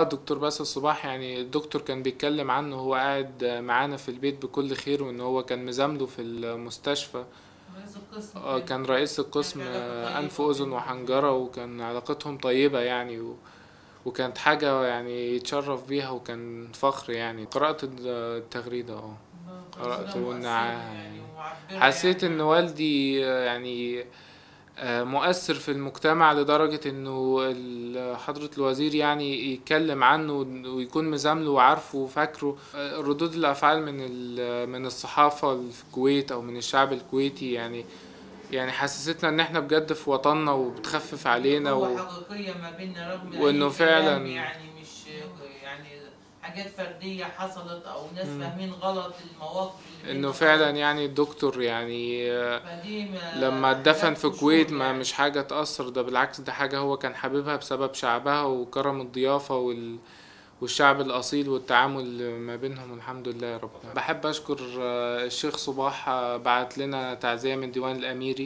الدكتور باسل صباح يعني الدكتور كان بيتكلم عنه وهو قاعد معانا في البيت بكل خير وان هو كان مزامله في المستشفى رئيس القسم آه، كان رئيس القسم كان علاقة آه، طيبة أنف وأذن بينهم. وحنجرة وكان علاقتهم طيبة يعني و... وكانت حاجة يعني يتشرف بيها وكان فخر يعني قرأت الد- التغريدة اه قرأت قصيدة مؤثرة منها يعني. ومعبرة حسيت يعني. ان والدي آه، يعني آه، مؤثر في المجتمع لدرجة انه ال- حضرة الوزير يعني يتكلم عنه ويكون مزامله وعارفه وفاكره آه، ردود الافعال من ال- من الصحافة في الكويت او من الشعب الكويتي يعني يعني حسستنا ان احنا بجد في وطننا وبتخفف علينا هو و... حقيقية ما بيننا رغم وإنه أي فعلاً- كلام يعني مش يعني حاجات فردية حصلت أو ناس مم. فاهمين غلط المواقف اللي انه بيننا فعلا غلط. يعني الدكتور يعني آه، فدي ما- لما اتدفن حاجات في قشور الكويت ما يعني. مش حاجة تأثر ده بالعكس ده حاجة هو كان حاببها بسبب شعبها وكرم الضيافة وال... والشعب الأصيل والتعامل ما بينهم الحمد لله يا رب بحب أشكر آه، الشيخ صباح آه، بعت لنا تعزية من ديوان الأميري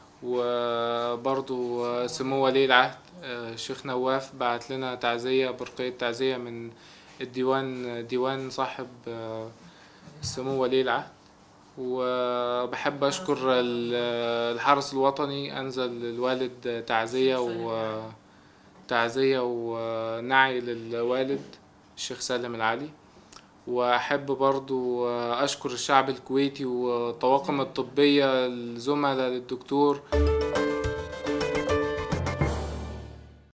وبرضو آه، سمو ولي العهد آه، الشيخ نواف بعت لنا تعزية برقية تعزية من الديوان ديوان صاحب آه، سمو ولي العهد وبحب أشكر ال- الحرس الوطني أنزل الوالد تعزية و تعزية ونعي للوالد الشيخ سالم العلي وأحب برضو أشكر الشعب الكويتي والطواقم الطبية الزملاء للدكتور